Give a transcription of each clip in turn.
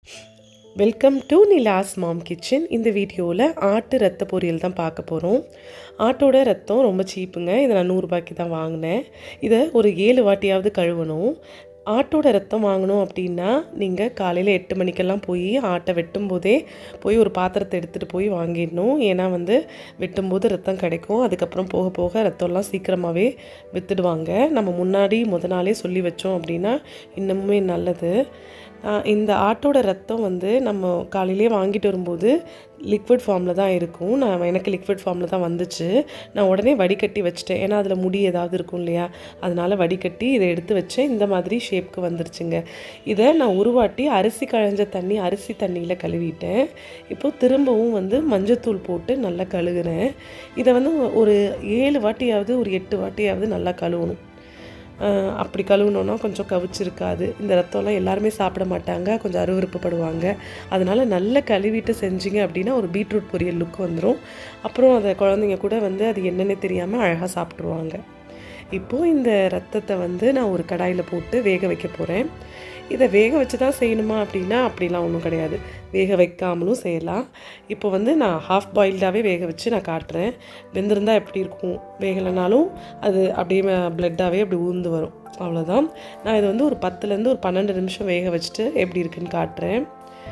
welcome to Nila's mom kitchen இந்த வீடியோவில் ஆட்டு ரத்த பொரியல் தான் பார்க்க போகிறோம் ஆட்டோட ரத்தம் ரொம்ப சீப்புங்க இதை நான் நூறுரூபாய்க்கு தான் வாங்கினேன் இதை ஒரு ஏழு வாட்டியாவது கழுவணும் ஆட்டோட ரத்தம் வாங்கணும் அப்படின்னா நீங்கள் காலையில் எட்டு மணிக்கெல்லாம் போய் ஆட்டை வெட்டும் போதே போய் ஒரு பாத்திரத்தை எடுத்துகிட்டு போய் வாங்கிடணும் ஏன்னா வந்து வெட்டும்போது ரத்தம் கிடைக்கும் அதுக்கப்புறம் போக போக ரத்தம்லாம் சீக்கிரமாகவே விற்றுடுவாங்க நம்ம முன்னாடி முத நாளே சொல்லி வச்சோம் அப்படின்னா இன்னமுமே நல்லது ஆஹ் இந்த ஆட்டோட ரத்தம் வந்து நம்ம காலையிலே வாங்கிட்டு வரும்போது லிக்விட் ஃபார்மில் தான் இருக்கும் நான் எனக்கு லிக்விட் ஃபார்மில் தான் வந்துச்சு நான் உடனே வடிகட்டி வச்சிட்டேன் ஏன்னா அதில் முடி ஏதாவது இருக்கும் இல்லையா அதனால வடிகட்டி இதை எடுத்து வச்சேன் இந்த மாதிரி ஷேப்க்கு வந்துருச்சுங்க இதை நான் உருவாட்டி அரிசி கழைஞ்ச தண்ணி அரிசி தண்ணியில் கழுவிட்டேன் இப்போது திரும்பவும் வந்து மஞ்சத்தூள் போட்டு நல்லா கழுகுறேன் இதை வந்து ஒரு ஏழு வாட்டியாவது ஒரு எட்டு வாட்டியாவது நல்லா கழுவணும் அஹ் அப்படி கழுவுனோன்னா கொஞ்சம் கவிச்சிருக்காது இந்த ரத்தம்லாம் எல்லாருமே சாப்பிட மாட்டாங்க கொஞ்சம் அருவருப்புப்படுவாங்க அதனால் நல்லா கழுவிட்டு செஞ்சீங்க அப்படின்னா ஒரு பீட்ரூட் பொரியல் லுக் வந்துடும் அப்புறம் அதை குழந்தைங்க கூட வந்து அது என்னென்னு தெரியாமல் அழகாக சாப்பிட்ருவாங்க இப்போது இந்த ரத்தத்தை வந்து நான் ஒரு கடாயில் போட்டு வேக வைக்க போகிறேன் இதை வேக வச்சு தான் செய்யணுமா அப்படின்னா அப்படிலாம் ஒன்றும் கிடையாது வேக வைக்காமலும் செய்யலாம் இப்போ வந்து நான் ஹாஃப் பாயில்டாகவே வேக வச்சு நான் காட்டுறேன் வெந்திருந்தால் எப்படி இருக்கும் வேகலைனாலும் அது அப்படியே பிளட்டாகவே அப்படி ஊர்ந்து வரும் அவ்வளோதான் நான் இதை வந்து ஒரு பத்துலேருந்து ஒரு பன்னெண்டு நிமிஷம் வேக வச்சுட்டு எப்படி இருக்குன்னு காட்டுறேன்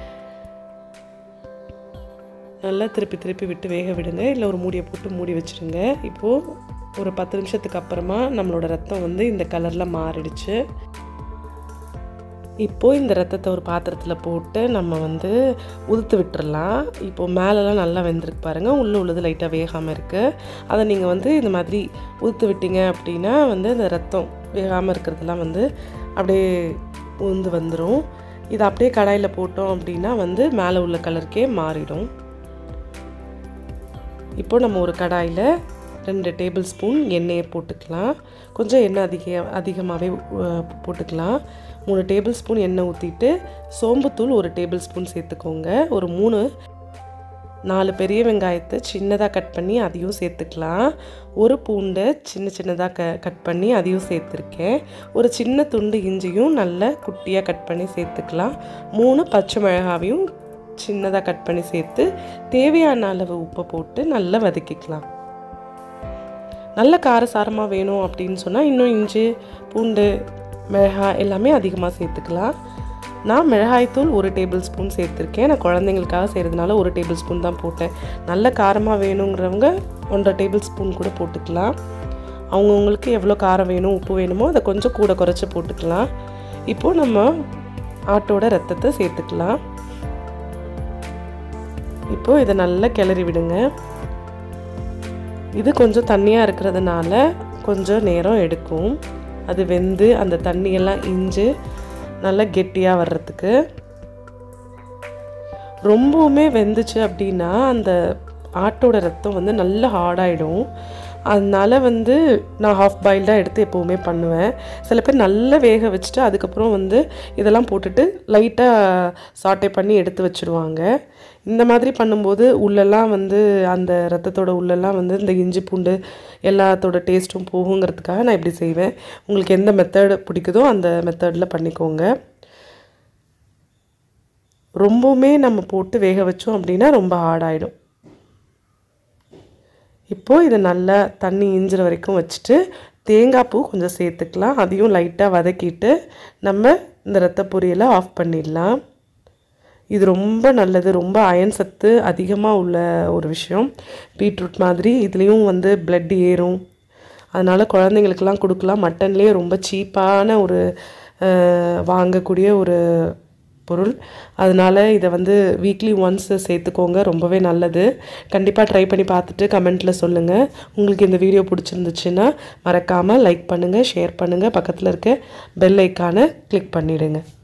நல்லா திருப்பி திருப்பி விட்டு வேக விடுங்க இல்லை ஒரு மூடியை போட்டு மூடி வச்சுருங்க இப்போது ஒரு பத்து நிமிஷத்துக்கு அப்புறமா நம்மளோட ரத்தம் வந்து இந்த கலரில் மாறிடுச்சு இப்போது இந்த ரத்தத்தை ஒரு பாத்திரத்தில் போட்டு நம்ம வந்து உதுத்து விட்டுறலாம் இப்போது மேலெலாம் நல்லா வெந்திருக்கு பாருங்கள் உள்ளே உள்ளது லைட்டாக வேகாமல் இருக்குது அதை நீங்கள் வந்து இந்த மாதிரி உதுத்து விட்டீங்க அப்படின்னா வந்து இந்த ரத்தம் வேகாமல் இருக்கிறதுலாம் வந்து அப்படியே உந்து வந்துடும் இதை அப்படியே கடாயில் போட்டோம் அப்படின்னா வந்து மேலே உள்ள கலருக்கே மாறிடும் இப்போ நம்ம ஒரு கடாயில் ரெண்டு டேபிள் ஸ்பூன் எண்ணெயை போட்டுக்கலாம் கொஞ்சம் எண்ணெய் அதிக அதிகமாகவே போட்டுக்கலாம் மூணு டேபிள் ஸ்பூன் எண்ணெய் ஊற்றிட்டு சோம்புத்தூள் ஒரு டேபிள் ஸ்பூன் சேர்த்துக்கோங்க ஒரு மூணு நாலு பெரிய வெங்காயத்தை சின்னதாக கட் பண்ணி அதையும் சேர்த்துக்கலாம் ஒரு பூண்டை சின்ன சின்னதாக க கட் பண்ணி அதையும் சேர்த்துருக்கேன் ஒரு சின்ன துண்டு இஞ்சியும் நல்லா குட்டியாக கட் பண்ணி சேர்த்துக்கலாம் மூணு பச்சை மிளகாவையும் சின்னதாக கட் பண்ணி சேர்த்து தேவையான அளவு உப்பை போட்டு நல்லா வதக்கிக்கலாம் நல்ல காரசாரமாக வேணும் அப்படின்னு சொன்னால் இன்னும் இஞ்சி பூண்டு மிளகாய் எல்லாமே அதிகமாக சேர்த்துக்கலாம் நான் மிளகாய்த்தூள் ஒரு டேபிள் ஸ்பூன் சேர்த்துருக்கேன் நான் குழந்தைங்களுக்காக செய்கிறதுனால ஒரு டேபிள் ஸ்பூன் தான் போட்டேன் நல்ல காரமாக வேணுங்கிறவங்க ஒன்றரை டேபிள் ஸ்பூன் கூட போட்டுக்கலாம் அவங்கவுங்களுக்கு எவ்வளோ காரம் வேணும் உப்பு வேணுமோ அதை கொஞ்சம் கூட குறைச்சி போட்டுக்கலாம் இப்போது நம்ம ஆட்டோட ரத்தத்தை சேர்த்துக்கலாம் இப்போது இதை நல்லா கிளறி விடுங்க இது கொஞ்சம் தண்ணியாக இருக்கிறதுனால கொஞ்சம் நேரம் எடுக்கும் அது வெந்து அந்த தண்ணியெல்லாம் இஞ்சு நல்லா கெட்டியாக வர்றதுக்கு ரொம்பவுமே வெந்துச்சு அப்படின்னா அந்த ஆட்டோட ரத்தம் வந்து நல்லா ஹார்டாகிடும் அதனால வந்து நான் ஹாஃப் பாயில்டாக எடுத்து எப்போவுமே பண்ணுவேன் சில பேர் நல்லா வேக வச்சுட்டு அதுக்கப்புறம் வந்து இதெல்லாம் போட்டுட்டு லைட்டாக சாட்டை பண்ணி எடுத்து வச்சுடுவாங்க இந்த மாதிரி பண்ணும்போது உள்ளெல்லாம் வந்து அந்த ரத்தத்தோட உள்ளெல்லாம் வந்து இந்த இஞ்சி பூண்டு எல்லாத்தோட டேஸ்ட்டும் போகுங்கிறதுக்காக நான் இப்படி செய்வேன் உங்களுக்கு எந்த மெத்தட் பிடிக்குதோ அந்த மெத்தடில் பண்ணிக்கோங்க ரொம்பவுமே நம்ம போட்டு வேக வச்சோம் அப்படின்னா ரொம்ப ஹார்டாயிடும் இப்போது இதை நல்லா தண்ணி இஞ்சிற வரைக்கும் வச்சுட்டு தேங்காய் பூ கொஞ்சம் சேர்த்துக்கலாம் அதையும் லைட்டாக வதக்கிட்டு நம்ம இந்த ரத்த பொரியலை ஆஃப் பண்ணிடலாம் இது ரொம்ப நல்லது ரொம்ப அயன் சத்து அதிகமாக உள்ள ஒரு விஷயம் பீட்ரூட் மாதிரி இதுலேயும் வந்து பிளட் ஏறும் அதனால் குழந்தைங்களுக்கெல்லாம் கொடுக்கலாம் மட்டன்லேயே ரொம்ப சீப்பான ஒரு வாங்கக்கூடிய ஒரு பொருள் அதனால் இதை வந்து வீக்லி ஒன்ஸ் சேர்த்துக்கோங்க ரொம்பவே நல்லது கண்டிப்பாக ட்ரை பண்ணி பார்த்துட்டு கமெண்ட்டில் சொல்லுங்கள் உங்களுக்கு இந்த வீடியோ பிடிச்சிருந்துச்சுன்னா மறக்காமல் லைக் பண்ணுங்கள் ஷேர் பண்ணுங்கள் பக்கத்தில் இருக்க பெல் ஐக்கானை கிளிக் பண்ணிவிடுங்க